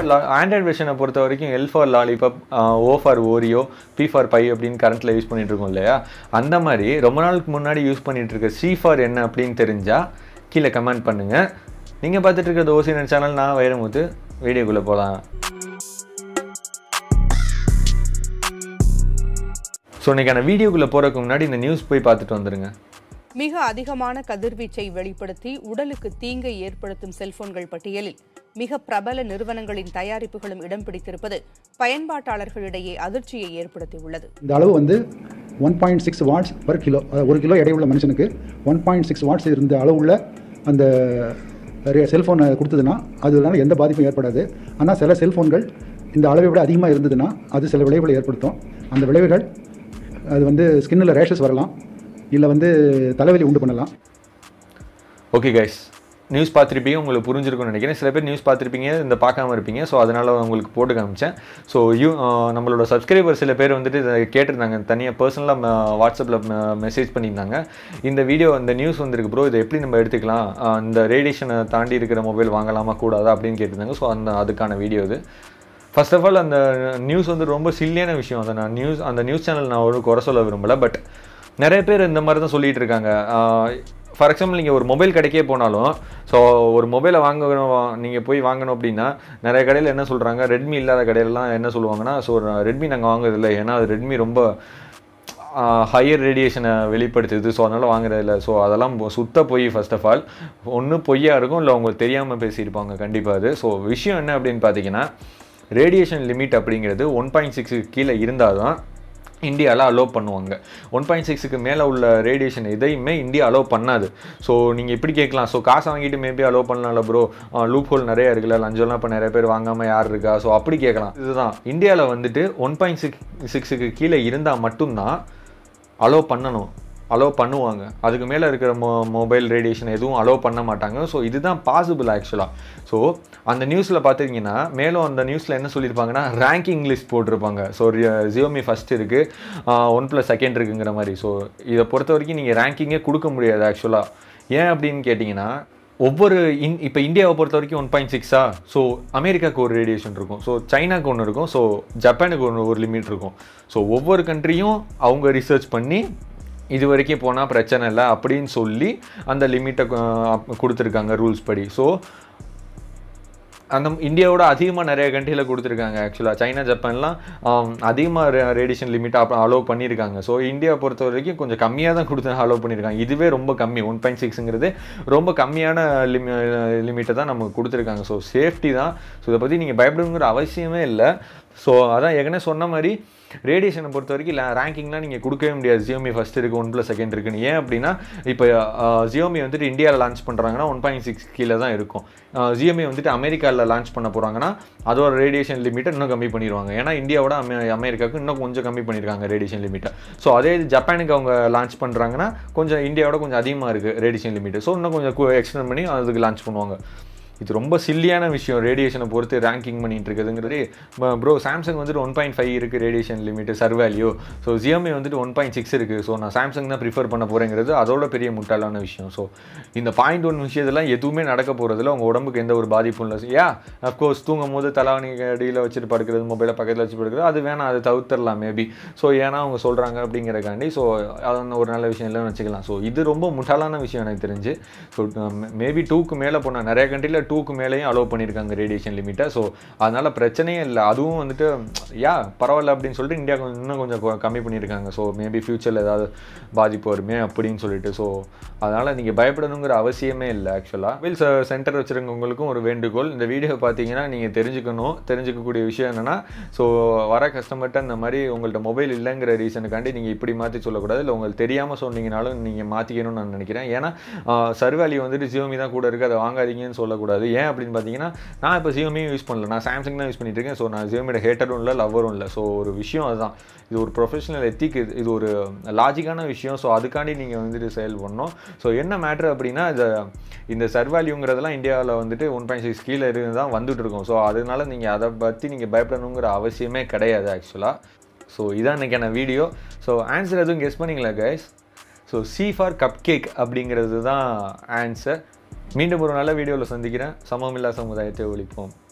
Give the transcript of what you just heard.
Android வெர்ஷனை பொறுத்த வரைக்கும் L for lollipop O for Oreo P for pie அப்படின்னு கரண்ட்டில் யூஸ் பண்ணிட்டு இருக்கோம் இல்லையா அந்த மாதிரி ரொம்ப நாளுக்கு முன்னாடி யூஸ் பண்ணிட்டு இருக்க சி ஃபார் என்ன அப்படின்னு தெரிஞ்சால் கீழே கமெண்ட் பண்ணுங்கள் நீங்கள் பார்த்துட்டு இருக்கிறது ஓசினன் சேனல் நான் வைரமுத்து வீடியோக்குள்ளே போகலாம் ஸோ இன்றைக்கான வீடியோக்குள்ளே போகிறதுக்கு முன்னாடி இந்த நியூஸ் போய் பார்த்துட்டு வந்துடுங்க மிக அதிகமான கதிர்வீச்சை வெளிப்படுத்தி உடலுக்கு தீங்கை ஏற்படுத்தும் செல்போன்கள் பட்டியலில் மிக பிரபல நிறுவனங்களின் தயாரிப்புகளும் இடம் பிடித்திருப்பது பயன்பாட்டாளர்களிடையே அதிர்ச்சியை ஏற்படுத்தியுள்ளது இந்த அளவு வந்து one point six watts per kilo அதாவது ஒரு கிலோ எடையுள்ள மனுஷனுக்கு ஒன் பாயிண்ட் சிக்ஸ் வாட்ஸ் இருந்த அளவுள்ள அந்த செல்ஃபோனை கொடுத்ததுன்னா அதனால எந்த பாதிப்பும் ஏற்படாது ஆனால் சில செல்ஃபோன்கள் இந்த அளவை விட அதிகமாக இருந்ததுன்னா அது சில விளைவுகளை ஏற்படுத்தும் அந்த விளைவுகள் அது வந்து ஸ்கின்னில் ரேஷஸ் வரலாம் இல்லை வந்து தலைவலி உண்டு பண்ணலாம் ஓகே கைஸ் நியூஸ் பார்த்துருப்பீங்க உங்களுக்கு புரிஞ்சிருக்கும்னு நினைக்கிறேன் சில பேர் நியூஸ் பார்த்துருப்பீங்க இந்த பார்க்காம இருப்பீங்க ஸோ அதனால் உங்களுக்கு போட்டு காமிச்சேன் ஸோ யூ நம்மளோட சப்ஸ்கிரைபர் சில பேர் வந்துட்டு இதை கேட்டிருந்தாங்க தனியாக பர்சனலாக வாட்ஸ்அப்பில் மெசேஜ் பண்ணியிருந்தாங்க இந்த வீடியோ இந்த நியூஸ் வந்திருக்கு ப்ரோ இதை எப்படி நம்ம எடுத்துக்கலாம் அஹ் இந்த ரேடியேஷனை தாண்டி இருக்கிற மொபைல் வாங்கலாமா கூடாதா அப்படின்னு கேட்டிருந்தாங்க ஸோ அந்த அதுக்கான வீடியோ இது ஃபர்ஸ்ட் ஆஃப் ஆல் அந்த நியூஸ் வந்து ரொம்ப சில்லியான விஷயம் அந்த நான் நியூஸ் அந்த நியூஸ் சேனல் நான் ஒரு குறை சொல்ல விரும்பலை பட் நிறைய பேர் இந்த மாதிரி தான் சொல்லிட்டு இருக்காங்க ஃபார் எக்ஸாம்பிள் நீங்கள் ஒரு மொபைல் கடைக்கே போனாலும் ஸோ ஒரு மொபைலை வாங்கணும் நீங்கள் போய் வாங்கணும் அப்படின்னா நிறைய கடையில் என்ன சொல்கிறாங்க ரெட்மி இல்லாத கடையிலலாம் என்ன சொல்லுவாங்கன்னா ஸோ ரெட்மி நாங்கள் வாங்குறதில்ல ஏன்னா அது ரெட்மி ரொம்ப ஹையர் ரேடியேஷனை வெளிப்படுத்துது ஸோ அதனால் வாங்குறதில்ல ஸோ அதெல்லாம் பொ- சுத்த பொய் ஃபர்ஸ்ட் ஆஃப் ஆல் ஒன்று பொய்யா இருக்கும் இல்லை உங்களுக்கு தெரியாமல் பேசியிருப்பாங்க கண்டிப்பாக அது ஸோ விஷயம் என்ன அப்படின்னு பார்த்தீங்கன்னா ரேடியேஷன் லிமிட் அப்படிங்கிறது ஒன் பாயிண்ட் சிக்ஸுக்கு கீழே இருந்தால் தான் இந்தியாவில் அலோவ் பண்ணுவாங்க ஒன் பாயிண்ட் சிக்ஸுக்கு மேலே உள்ள ரேடியேஷன் எதையுமே இந்தியா அலோவ் பண்ணாது ஸோ நீங்கள் இப்படி கேட்கலாம் ஸோ காசை வாங்கிட்டு மேபி அலோவ் பண்ணலாம்ல ப்ரோ லூப் ஹோல் நிறைய இருக்குல்ல லஞ்சம்லாம் இப்போ நிறைய பேர் வாங்காமல் யார் இருக்கா ஸோ அப்படி கேட்கலாம் இதுதான் இந்தியாவில் வந்துட்டு ஒன் பாயிண்ட் சிக்ஸ் சிக்ஸுக்கு கீழே இருந்தால் மட்டும்தான் அலோவ் பண்ணணும் அலோவ் பண்ணுவாங்க அதுக்கு மேலே இருக்கிற மொ மொபைல் ரேடியேஷன் எதுவும் அலோவ் பண்ண மாட்டாங்க ஸோ இதுதான் பாசிபிள் ஆக்சுவலாக ஸோ அந்த நியூஸில் பார்த்தீங்கன்னா மேலும் அந்த நியூஸில் என்ன சொல்லியிருப்பாங்கன்னா ரேங்கிங் லிஸ்ட் போட்டிருப்பாங்க ஸோ ஜியோமி ஃபஸ்ட் இருக்குது ஒன் ப்ளஸ் செகண்ட் இருக்குங்கிற மாதிரி ஸோ இதை பொறுத்த வரைக்கும் நீங்கள் ரேங்கிங்கே கொடுக்க முடியாது ஆக்சுவலாக ஏன் அப்படின்னு கேட்டிங்கன்னா ஒவ்வொரு இன் இப்போ இந்தியாவை பொறுத்த வரைக்கும் ஒன் பாயிண்ட் சிக்ஸா ஸோ அமெரிக்காவுக்கு ஒரு ரேடியேஷன் இருக்கும் ஸோ சைனாக்கு ஒன்று இருக்கும் ஸோ ஜப்பானுக்கு ஒன்று ஒரு லிமிட் இருக்கும் ஸோ ஒவ்வொரு கண்ட்ரியும் அவங்க ரிசர்ச் பண்ணி இது வரைக்கும் போனால் பிரச்சனை இல்லை அப்படின்னு சொல்லி அந்த லிமிட்டை கொடுத்துருக்காங்க ரூல்ஸ் படி ஸோ அந்த இந்தியாவோட அதிகமாக நிறைய கண்ட்ரியில் கொடுத்துருக்காங்க ஆக்சுவலாக சைனா ஜப்பான்லாம் அதிகமாக ரேடியேஷன் லிமிட் அலோவ் பண்ணியிருக்காங்க ஸோ இந்தியாவை பொறுத்த வரைக்கும் கொஞ்சம் கம்மியாக தான் கொடுத்து அலோவ் பண்ணியிருக்காங்க இதுவே ரொம்ப கம்மி ஒன் பாயிண்ட் சிக்ஸுங்கிறது ரொம்ப கம்மியான லிமி லிமிட்டை தான் நமக்கு கொடுத்துருக்காங்க ஸோ சேஃப்டி தான் ஸோ இதை பற்றி நீங்கள் பயப்படணுங்கிற அவசியமே இல்லை ஸோ அதான் ஏற்கனவே சொன்ன மாதிரி ரேடியேஷனை பொறுத்த வரைக்கும் ரேங்கிங்லாம் நீங்கள் கொடுக்கவே முடியாது ஜியோமி ஃபஸ்ட் இருக்குது ஒன் ப்ளஸ் செகண்ட் இருக்குன்னு ஏன் அப்படின்னா இப்போ ஜியோமி வந்துட்டு இந்தியாவில் லான்ச் பண்ணுறாங்கன்னா ஒன் பாயிண்ட் சிக்ஸ் கீழே தான் இருக்கும் ஜியோமி வந்துட்டு அமெரிக்காவில் லான்ச் பண்ண போகிறாங்கன்னா அதோட ரேடியேஷன் லிமிட்டை இன்னும் கம்மி பண்ணிடுவாங்க ஏன்னா இந்தியாவோட அமெ அமெரிக்காவுக்கு இன்னும் கொஞ்சம் கம்மி பண்ணியிருக்காங்க ரேடியேஷன் லிமிட்டை ஸோ அதே இது ஜப்பானுக்கு அவங்க லான்ச் பண்ணுறாங்கன்னா கொஞ்சம் இந்தியாவோட கொஞ்சம் அதிகமாக இருக்குது ரேடியேஷன் லிமிட் ஸோ இன்னும் கொஞ்சம் எக்ஸ்டெண்ட் பண்ணி அதுக்கு லான்ச் பண்ணுவாங்க இது ரொம்ப சில்லியான விஷயம் ரேடியேஷனை பொறுத்து ரேங்கிங் பண்ணிட்டு இருக்குதுங்கிறது ப்ரோ சாம்சங் வந்துட்டு ஒன் பாயிண்ட் ஃபைவ் இருக்குது radiation limit SAR value so Xiaomi வந்துட்டு ஒன் பாயிண்ட் சிக்ஸ் இருக்குது ஸோ நான் சாம்சங் தான் ப்ரிஃபர் பண்ண போகிறேங்கிறது அதோட பெரிய முட்டாளான விஷயம் ஸோ இந்த பாயிண்ட் ஒன் விஷயத்தெல்லாம் எதுவுமே நடக்க போகிறதுல உங்கள் உடம்புக்கு எந்த ஒரு பாதிப்பும் இல்லை யா அஃப்கோர்ஸ் தூங்கும் போது தலாவணி அடியில் வச்சுட்டு படுக்கிறது மொபைலை பக்கத்தில் வச்சு படுக்கிறது அது வேணாம் அது தவிர்த்தரலாம் மேபி ஸோ ஏன்னா அவங்க சொல்கிறாங்க அப்படிங்கிறக்காண்டி ஸோ அது ஒரு நல்ல விஷயம் இல்லைன்னு வச்சுக்கலாம் ஸோ இது ரொம்ப முட்டாளான விஷயம் எனக்கு தெரிஞ்சு ஸோ மேபி டூக்கு மேலே போனால் நிறைய கண்ட்ரியில் டூக்கு மேலேயும் அலோவ் பண்ணியிருக்காங்க ரேடியேஷன் லிமிட்டை ஸோ அதனால் பிரச்சனையே இல்லை அதுவும் வந்துட்டு யா பரவாயில்ல அப்படின்னு சொல்லிட்டு இந்தியா கொஞ்சம் இன்னும் கொஞ்சம் கொ- கம்மி பண்ணியிருக்காங்க ஸோ மேபி ஃப்யூச்சரில் ஏதாவது பாதிப்பு வருமே அப்படின்னு சொல்லிட்டு ஸோ அதனால் நீங்கள் பயப்படணுங்கிற அவசியமே இல்லை ஆக்சுவலாக மொபைல் சென்டர் வச்சுருக்கவங்களுக்கும் ஒரு வேண்டுகோள் இந்த வீடியோ பார்த்தீங்கன்னா நீங்கள் தெரிஞ்சுக்கணும் தெரிஞ்சுக்கக்கூடிய விஷயம் என்னென்னா ஸோ வர கஸ்டமர்கிட்ட இந்த மாதிரி உங்கள்ட்ட மொபைல் இல்லைங்கிற ரீசனுக்காண்டி நீங்கள் இப்படி மாற்றி சொல்லக்கூடாது இல்லை உங்களுக்கு தெரியாமல் சொன்னீங்கனாலும் நீங்கள் மாற்றிக்கணும்னு நான் நினைக்கிறேன் ஏன்னா சர்வேலி வந்துட்டு ஜியோமி தான் கூட இருக்குது அதை வாங்காதீங்கன்னு சொல்லக்கூடாது ஏன் அப்படின்னு பார்த்தீங்கன்னா நான் இப்போ ஜியோமியும் யூஸ் பண்ணல நான் சாம்சங் தான் யூஸ் பண்ணிட்டு இருக்கேன் ஸோ நான் ஜியோமியோட ஹேட்டரும் இல்லை லவ்வரும் இல்லை ஸோ ஒரு விஷயம் அதுதான் இது ஒரு ப்ரொஃபஷனல் எத்திக் இது இது ஒரு லாஜிக்கான விஷயம் ஸோ அதுக்காண்டி நீங்கள் வந்துட்டு செயல் பண்ணணும் ஸோ என்ன மேட்ரு அப்படின்னா இது இந்த சர்வேல்யூங்கிறதெல்லாம் இந்தியாவில் வந்துட்டு ஒன் பாயிண்ட் சிக்ஸ் கீழே இருந்து தான் வந்துட்டு இருக்கும் ஸோ அதனால நீங்கள் அதை பற்றி நீங்கள் பயப்படணுங்கிற அவசியமே கிடையாது ஆக்சுவலாக ஸோ இதான் இன்றைக்கான வீடியோ ஸோ ஆன்சர் எதுவும் கெஸ் பண்ணீங்களா guys so C for cupcake அப்படிங்கிறது தான் ஆன்சர் மீண்டும் ஒரு நல்ல வீடியோவில் சந்திக்கிறேன் சமமில்லா சமுதாயத்தை ஒழிப்போம்